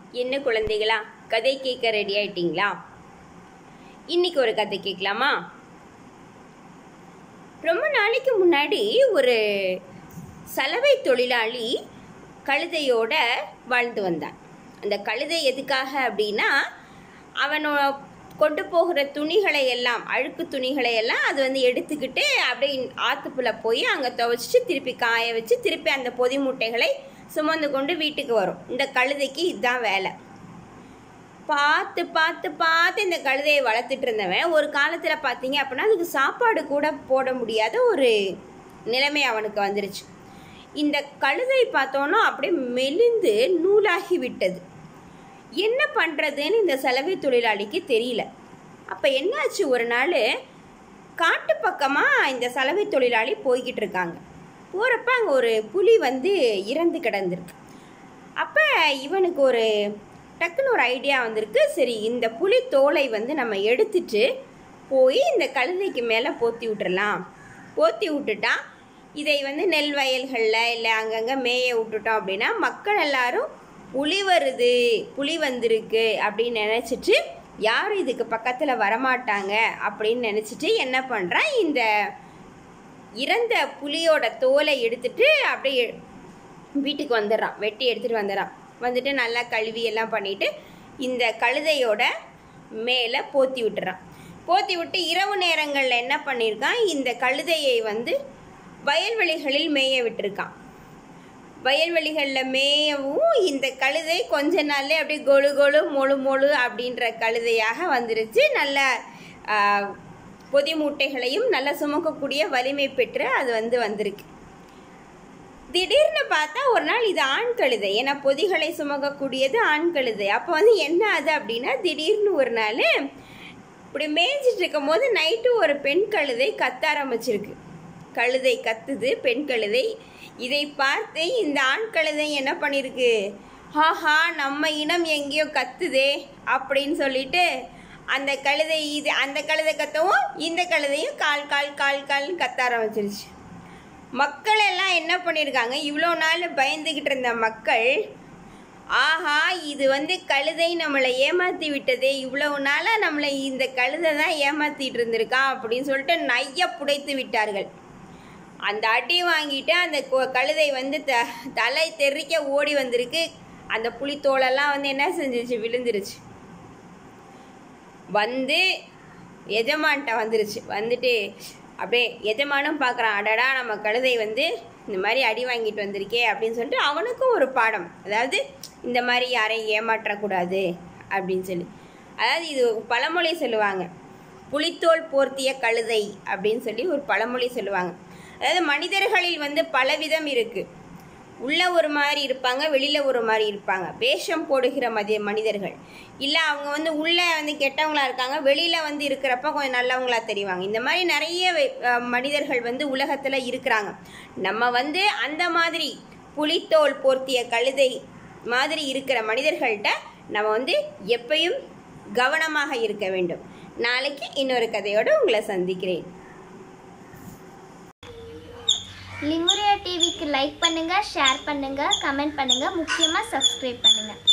என்ன குழந்தைகளா கதை கேட்க ரெடி ஆயிட்டீங்களா இன்னைக்கு ஒரு கதை கேட்கலாமா ரொம்ப நாளைக்கு முன்னாடி ஒரு சலவை தொழிலாளி கழுதையோட வாழ்ந்து வந்தான் அந்த கழுதை எதுக்காக அப்படின்னா அவனோ கொண்டு போகிற துணிகளை எல்லாம் அழுக்கு துணிகளை எல்லாம் அது வந்து எடுத்துக்கிட்டு அப்படியே ஆத்துப்புல போய் அங்கே துவைச்சிட்டு திருப்பி காய வச்சு திருப்பி அந்த பொதி மூட்டைகளை சுமந்து கொண்டு வீட்டுக்கு வரும் இந்த கழுதைக்கு இதுதான் வேலை பார்த்து பார்த்து பார்த்து இந்த கழுதையை வளர்த்துட்டு இருந்தவன் ஒரு காலத்தில் பார்த்தீங்க அப்படின்னா அதுக்கு சாப்பாடு கூட போட முடியாத ஒரு நிலைமை அவனுக்கு வந்துருச்சு இந்த கழுதை பார்த்தோன்னா அப்படியே மெலிந்து நூலாகி விட்டது என்ன பண்ணுறதுன்னு இந்த சலவை தொழிலாளிக்கு தெரியல அப்போ என்னாச்சு ஒரு நாள் காட்டு பக்கமாக இந்த சலவை தொழிலாளி போய்கிட்டு இருக்காங்க போகிறப்ப அங்கே ஒரு புலி வந்து இறந்து கிடந்திருக்கு அப்போ இவனுக்கு ஒரு டக்குன்னு ஒரு ஐடியா வந்திருக்கு சரி இந்த புலி தோலை வந்து நம்ம எடுத்துட்டு போய் இந்த கழுதைக்கு மேலே போத்தி விட்டுறலாம் போத்தி விட்டுட்டா இதை வந்து நெல் வயல்களில் இல்லை அங்கங்கே மேய விட்டுட்டோம் அப்படின்னா மக்கள் எல்லாரும் புலி வருது புலி வந்திருக்கு அப்படின்னு நினச்சிட்டு யாரும் இதுக்கு பக்கத்தில் வரமாட்டாங்க அப்படின்னு நினச்சிட்டு என்ன பண்ணுறான் இந்த இறந்த புலியோட தோலை எடுத்துட்டு அப்படியே வீட்டுக்கு வந்துடுறான் வெட்டி எடுத்துகிட்டு வந்துடுறான் வந்துட்டு நல்லா கழுவி எல்லாம் பண்ணிட்டு இந்த கழுதையோட மேலே போத்தி விட்டுறான் போத்தி விட்டு இரவு நேரங்களில் என்ன பண்ணியிருக்கான் இந்த கழுதையை வந்து வயல்வெளிகளில் மேய விட்டுருக்கான் வயல்வெளிகளில் மேயவும் இந்த கழுதை கொஞ்ச நாள்ல அப்படியே கொழு கொழு மொழு மொழு அப்படின்ற கழுதையாக வந்துருச்சு நல்ல ஆஹ், பொதி மூட்டைகளையும் நல்லா சுமக்கக்கூடிய வலிமை பெற்று அது வந்து வந்திருக்கு திடீர்னு பார்த்தா ஒரு நாள் இது ஆண் கழுதை ஏன்னா பொதிகளை சுமக்கக்கூடியது ஆண் கழுதை அப்போ வந்து என்ன ஆகுது அப்படின்னா திடீர்னு ஒரு நாள் இப்படி மேய்ஞ்சிட்டு இருக்கும் போது நைட்டு ஒரு பெண் கழுதை கத்த ஆரம்பிச்சிருக்கு கழுதை கத்துது பெண் கழுதை இதை பார்த்து இந்த ஆண் கழுதை என்ன பண்ணியிருக்கு ஹாஹா நம்ம இனம் எங்கேயோ கத்துதே அப்படின்னு சொல்லிட்டு அந்த கழுதை இது அந்த கழுதை கத்தவும் இந்த கழுதையும் கால் கால் கால் கால்னு கத்த ஆரம்பிச்சிருச்சு மக்கள் எல்லாம் என்ன பண்ணியிருக்காங்க இவ்வளோ நாள் பயந்துக்கிட்டு இருந்த மக்கள் ஆஹா இது வந்து கழுதை நம்மளை ஏமாத்தி விட்டதே இவ்வளவு நாளாக நம்மளை இந்த கழுதை தான் ஏமாத்திட்டு இருந்திருக்கா அப்படின்னு சொல்லிட்டு நைய புடைத்து விட்டார்கள் அந்த அடி வாங்கிட்டு அந்த கொ- கழுதை வந்து த தலை தெறிக்க ஓடி வந்திருக்கு அந்த புலித்தோலெல்லாம் வந்து என்ன செஞ்சிருச்சு விழுந்துருச்சு வந்து எஜமான்ட்ட வந்துருச்சு வந்துட்டு அப்படியே எஜமானும் பார்க்குறான் அடடா நம்ம கழுதை வந்து இந்த மாதிரி அடி வாங்கிட்டு வந்திருக்கே அப்படின்னு சொல்லிட்டு அவனுக்கும் ஒரு பாடம் அதாவது இந்த மாதிரி யாரையும் ஏமாற்றக்கூடாது அப்படின்னு சொல்லி அதாவது இது ஒரு பழமொழி சொல்லுவாங்க புலித்தோல் போர்த்திய கழுதை அப்படின்னு சொல்லி ஒரு பழமொழி சொல்லுவாங்க அதாவது மனிதர்களில் வந்து பலவிதம் இருக்கு உள்ள ஒரு மாதிரி இருப்பாங்க வெளியில ஒரு மாதிரி இருப்பாங்க வேஷம் போடுகிற மதிய மனிதர்கள் இல்லை அவங்க வந்து உள்ள வந்து கெட்டவங்களா இருக்காங்க வெளியில வந்து இருக்கிறப்ப கொஞ்சம் நல்லவங்களா தெரிவாங்க இந்த மாதிரி நிறைய வே- அஹ் மனிதர்கள் வந்து உலகத்துல இருக்கிறாங்க நம்ம வந்து அந்த மாதிரி புலித்தோல் போர்த்திய கழுதை மாதிரி இருக்கிற மனிதர்கள்ட்ட நம்ம வந்து எப்பயும் கவனமாக இருக்க வேண்டும் நாளைக்கு இன்னொரு கதையோடு உங்களை சந்திக்கிறேன் லிமுரியா டிவிக்கு லைக் பண்ணுங்க ஷேர் பண்ணுங்க கமெண்ட் பண்ணுங்க முக்கியமாக சப்ஸ்கிரைப் பண்ணுங்க